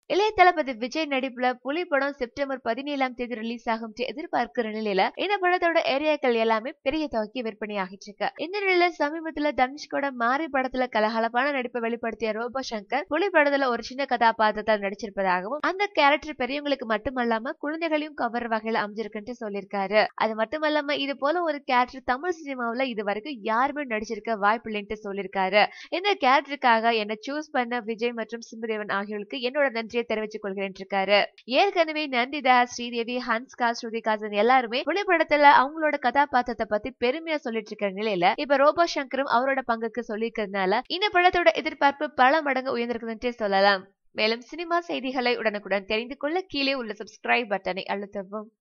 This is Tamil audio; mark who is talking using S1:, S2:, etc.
S1: இளைய தளபதி விஜய் நடிப்புல புலி படம் செப்டம்பர் பதினேழாம் தேதி ரிலீஸ் ஆகும் எதிர்பார்க்கிற நிலையில இந்த படத்தோட ஏரியாக்கள் எல்லாமே பெரிய தொகைக்கு விற்பனை ஆகிட்டு இருக்கு இந்த நிலையில சமீபத்துல தனுஷ்கோட மாரி படத்துல கலகலப்பான நடிப்பை வெளிப்படுத்திய ரோபோ சங்கர் புலி படத்துல ஒரு சின்ன கதாபாத்திரத்தில் நடிச்சிருப்பதாகவும் அந்த கேரக்டர் பெரியவங்களுக்கு மட்டுமல்லாம குழந்தைகளையும் கவர்ற வகையில அமைஞ்சிருக்குன்னு சொல்லியிருக்காரு அது மட்டுமல்லாம இது போல ஒரு கேரக்டர் தமிழ் சினிமாவுல இது வரைக்கும் யாருமே நடிச்சிருக்க வாய்ப்பு இல்லைன்ட்டு சொல்லியிருக்காரு இந்த கேரக்டருக்காக என்ன சூஸ் பண்ண விஜய் மற்றும் சிம்புதேவன் ஆகியோருக்கு என்னோட நன்றியை தெரிவித்துக் கொள்கிறேன் இருக்காரு ஏற்கனவே நந்திதா ஸ்ரீதேவி ஹன்ஸ்கா ஸ்ருதிகாசன் எல்லாருமே புலிப்படத்துல அவங்களோட கதாபாத்திரத்தை பத்தி பெருமையா சொல்லிட்டு இருக்கிற நிலையில இப்ப ரோபோ சங்கரும் அவரோட பங்குக்கு சொல்லியிருக்கிறதுனால இந்த படத்தோட எதிர்பார்ப்பு பல மடங்கு உயர்ந்திருக்குதுன்றே சொல்லலாம் மேலும் சினிமா செய்திகளை உடனுக்குடன் தெரிந்து கொள்ள கீழே உள்ள சப்ஸ்கிரைப் பட்டனை அழுத்தவும்